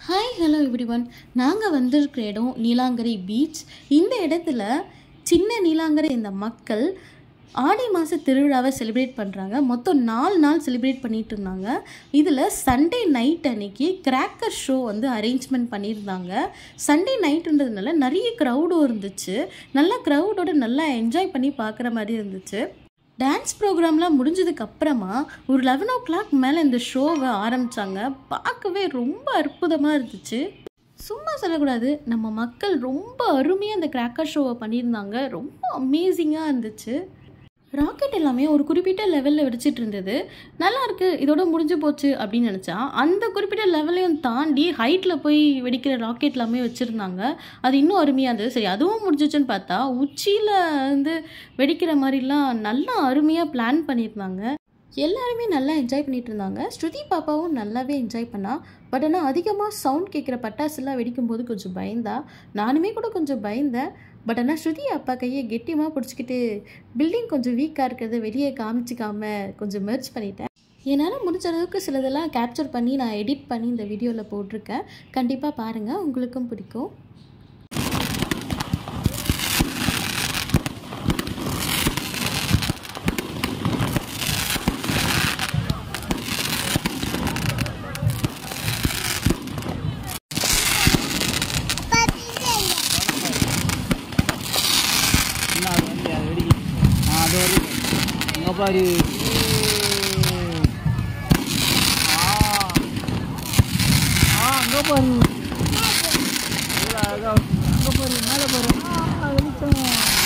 Hi hello every one நாங்கள் வந்திருக்கிற இடம் நீலாங்கரை பீச் இந்த இடத்துல சின்ன நீலாங்கரை இந்த மக்கள் ஆடி மாத திருவிழாவை செலிப்ரேட் பண்ணுறாங்க மொத்தம் நாலு நாள் செலிப்ரேட் பண்ணிட்டு இருந்தாங்க இதில் சண்டே நைட் அன்னைக்கு கிராக்கர் ஷோ வந்து அரேஞ்ச்மெண்ட் பண்ணியிருந்தாங்க சண்டே நைட்டுன்றதுனால நிறைய க்ரௌடும் இருந்துச்சு நல்லா க்ரௌடோட நல்லா என்ஜாய் பண்ணி பார்க்குற மாதிரி இருந்துச்சு டான்ஸ் ப்ரோக்ராம்லாம் முடிஞ்சதுக்கு அப்புறமா ஒரு லெவன் ஓ கிளாக் மேலே இந்த ஷோவை ஆரம்பித்தாங்க பார்க்கவே ரொம்ப அற்புதமாக இருந்துச்சு சும்மா சொல்லக்கூடாது நம்ம மக்கள் ரொம்ப அருமையாக அந்த கிராக்கர் ஷோவை பண்ணியிருந்தாங்க ரொம்ப அமேசிங்காக இருந்துச்சு ராக்கெட் எல்லாமே ஒரு குறிப்பிட்ட லெவலில் வெடிச்சிட்டு இருந்தது நல்லா இருக்கு இதோட முடிஞ்சு போச்சு அப்படின்னு நினச்சா அந்த குறிப்பிட்ட லெவலையும் தாண்டி ஹைட்டில் போய் வெடிக்கிற ராக்கெட் எல்லாமே வச்சுருந்தாங்க அது இன்னும் அருமையாக இருந்தது சரி அதுவும் முடிஞ்சிச்சுன்னு பார்த்தா உச்சியில் வந்து வெடிக்கிற மாதிரிலாம் நல்லா அருமையாக பிளான் பண்ணியிருந்தாங்க எல்லாருமே நல்லா என்ஜாய் பண்ணிட்டு இருந்தாங்க ஸ்ருதி பாப்பாவும் நல்லாவே என்ஜாய் பண்ணா பட் ஆனால் அதிகமாக சவுண்ட் கேட்குற பட்டாசுலாம் வெடிக்கும்போது கொஞ்சம் பயந்தா நானுமே கூட கொஞ்சம் பயந்தேன் பட் ஆனால் ஸ்ருதி அப்பா கையை கெட்டியமாக பிடிச்சிக்கிட்டு பில்டிங் கொஞ்சம் வீக்காக இருக்கிறத வெளியே காமிச்சிக்காம கொஞ்சம் மெர்ச் பண்ணிட்டேன் என்னால் முடிஞ்ச அளவுக்கு சிலதெல்லாம் கேப்சர் பண்ணி நான் எடிட் பண்ணி இந்த வீடியோவில் போட்டிருக்கேன் கண்டிப்பாக பாருங்கள் உங்களுக்கும் பிடிக்கும் என்ன அது வந்து அது வெடிக்கு ஆ அது வருது இங்கே பாரு ஆ ஆ அங்கே பாரு எவ்வளோ அழகா அங்கே பாரு மேலே பாரு ஆ வெளிச்சம்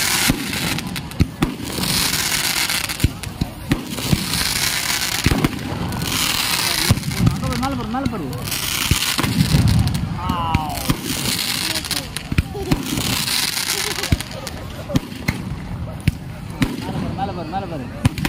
அங்கே பாரு மேலே பாரு மேலே பாரு ஆ மேலே பாரு மேலே பாரு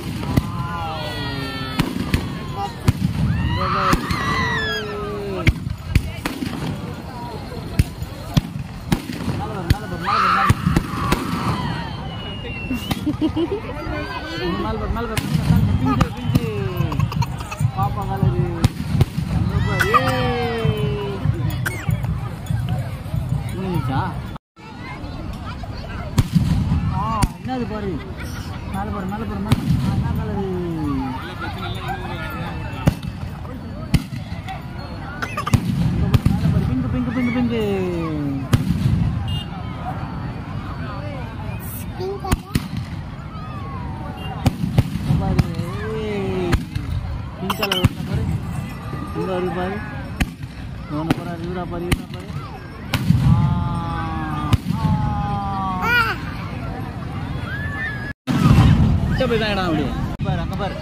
பாப்பா கலரு புரிஞ்சுச்சா ஆ என்னது பாரு மேலே பாரு மேலே பாரு மேலே ஆ, என்ன கலரு மேலே பாரு பிங்கு பிங்கு பிங்கு பிங்கு இங்க பாரு ஏய். பிங்க் கலர் வருதா பாரு இங்க வருது பாரு இவனை பாரு இவரா பாரு இவரா பாரு ஆ, ஆ. கிட்ட போய் தான் இடம் அப்படியே பாரு அங்கே பாரு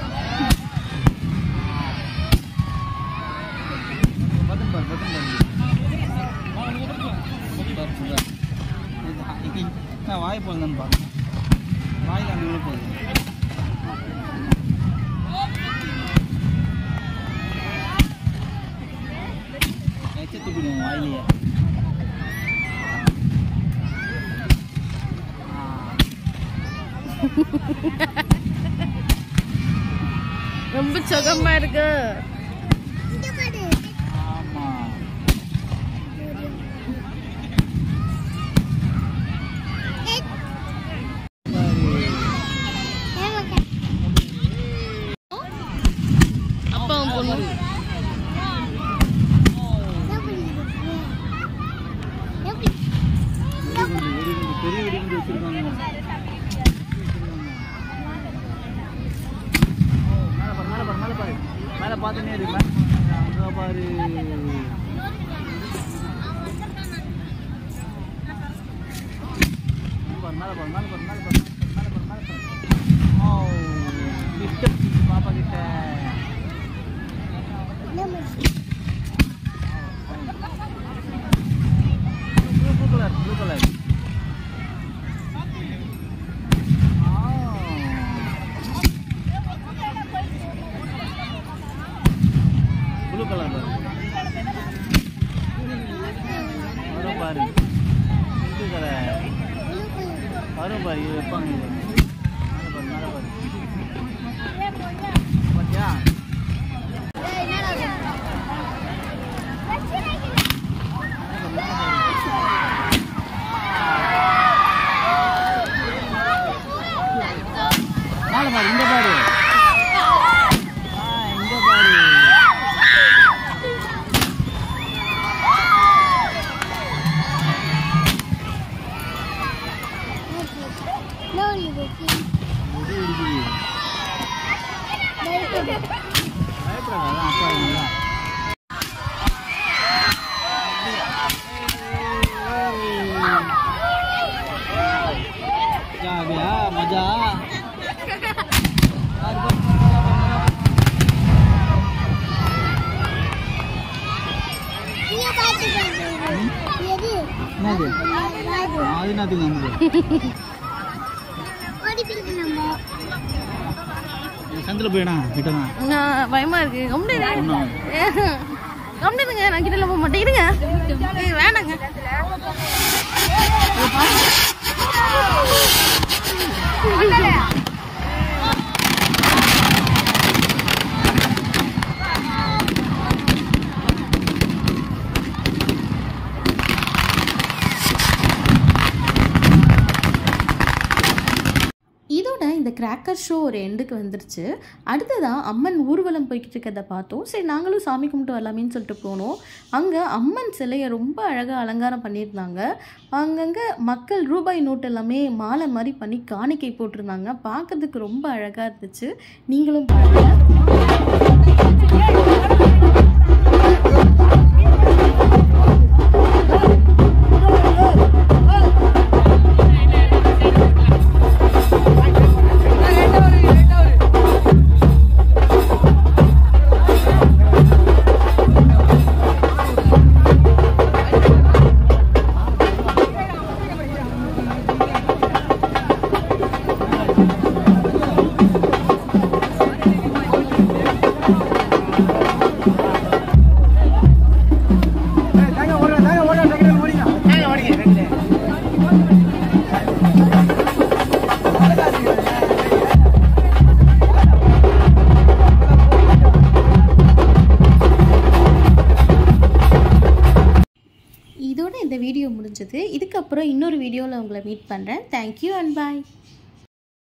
பட்டன் பாரு பட்டன் பாரு பாரு, பாரு. இது, நான் வாய் போகுதுன்னு பாரு வாயில் அங்கே உள்ள போகுது எச்ச துப்பிடுவோம் வாயிலேயே ரொம்ப சுகமாக இருக்கு ஆமா அப்பா பொண்ணு வெடிகுண்டு, வெடிகுண்டு, பெரிய வெடிகுண்டு வச்சிருக்காங்க மேலே பாரு மேலே பாரு மேலே பாரு மேலே பார்த்துனே இரு மேலே அங்கே பாரு பாரு மேலே பாரு மேலே பாரு மேலே பாரு மேலே பாரு மேலே பாரு ஓ கிட்ட பாப்பா கிட்ட blue colour blue colour blue colour வரும் பாரு ப்ளூ கலர் வரும் பாரு இது வைப்பாங்க இது மேலே பாரு மேலே பாரு பார்த்தியா ராஜா என்னது அது என்னத்துக்கு வந்து சந்தில போயிடா கிட்டதான் நான் பயமா இருக்கு கம்முனு கம்முனுங்க நான் கிட்ட போக மாட்டேன் இருங்க ஏய், வேணாங்க இதோட இந்த கிராக்கர் ஷோ ஒரு எண்டுக்கு வந்துருச்சு அடுத்ததான் அம்மன் ஊர்வலம் போய்கிட்டு இருக்கிறத பார்த்தோம் சரி நாங்களும் சாமி கும்பிட்டு வரலாமேன்னு சொல்லிட்டு போனோம் அங்கே அம்மன் சிலையை ரொம்ப அழகாக அலங்காரம் பண்ணியிருந்தாங்க அங்கங்கே மக்கள் ரூபாய் நோட் எல்லாமே மாலை மாதிரி பண்ணி காணிக்கை போட்டிருந்தாங்க பார்க்கறதுக்கு ரொம்ப அழகாக இருந்துச்சு நீங்களும் பாருங்கள் இதோட இந்த வீடியோ முடிஞ்சது இதுக்கப்புறம் இன்னொரு வீடியோவில் உங்களை மீட் பண்ணுறேன் தேங்க்யூ அண்ட் பாய்